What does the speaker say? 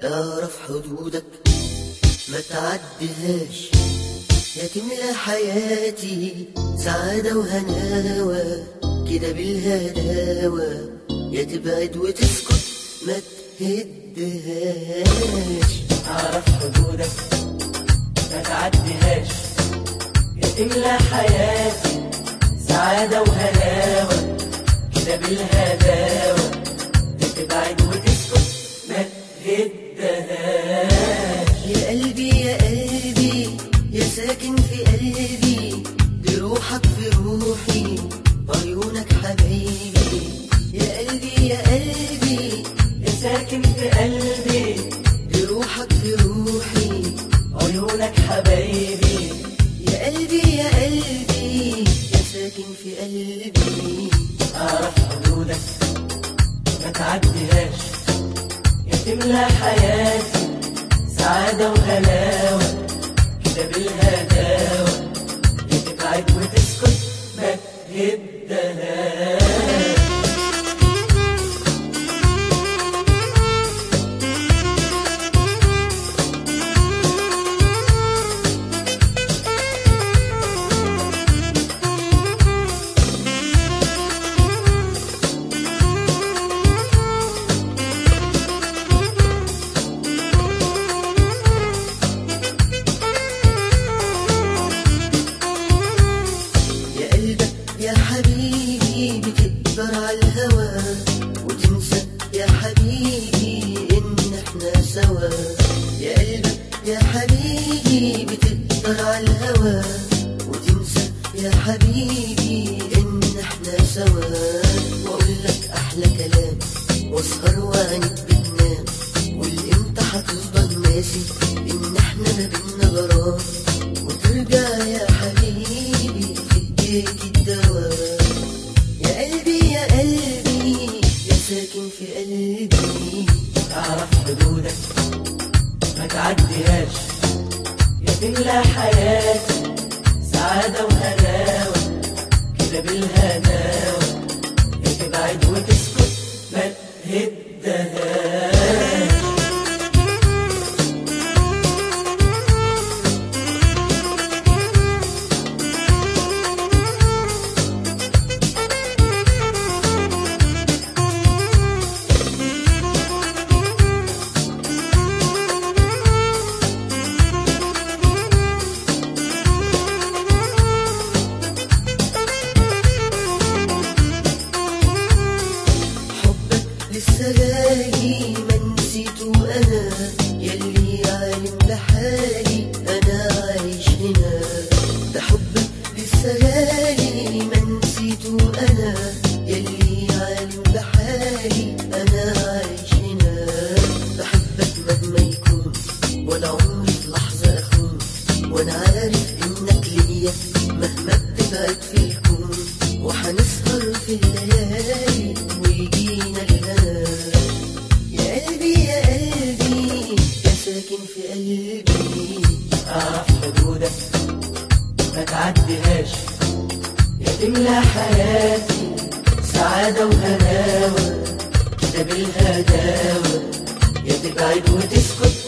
اعرف حدودك ما تعديهاش يا تملى حياتي سعادة وهناوة كده بالهداوة يا تبعد وتسكت ما تهدهاش اعرف حدودك ما تعديهاش يا تملى حياتي سعادة وهلاوة كده بالهداوة تبعد وتسكت ما تهدهاش يا قلبي يا قلبي يا ساكن في قلبي دي روحك في روحي عيونك حبيبي يا قلبي يا قلبي يا ساكن في قلبي دي روحك في روحي عيونك حبايبي يا قلبي يا قلبي يا ساكن في قلبي اعرف حدودك ما تعديهاش يا تملى حياتي سعادة وهلاوة كده بالهداوة يا تبعد وتسكت ما تهدهاش يا قلبك يا حبيبي بتقدر على الهوى وتنسى يا حبيبي ان احنا سوا يا قلبك يا حبيبي بتقدر على الهوى وتنسى يا حبيبي ان احنا سوا واقول لك احلى كلام واسهر وعينك بتنام والامتى هتفضل ناسي ان احنا ما بينا غرام وترجع يا حبيبي في ايديك الدواء يا قلبي يا قلبي يا ساكن في قلبي اعرف حدودك ما تعديهاش يا تملى حياتي سعادة وهلاوة كده بالهداوة يا تبعد وتسكت ما تهدهاش حبك لسه غالي ما نسيته انا يلي عالم بحالي انا عايش هنا ده حبك لسه غالي ما نسيته انا يلي عالم بحالي انا عايش هنا بحبك مهما يكون ولا عمري في لحظه اخون وانا عارف انك ليا مهما بتبعد في الكون وحنسهر في الليالي ويجينا الهنا يا قلبي يا قلبي يا ساكن في قلبي اعرف حدودك ما تعديهاش يا تملى حياتي سعادة وهناوة كده بالهداوة يا تبعد وتسكت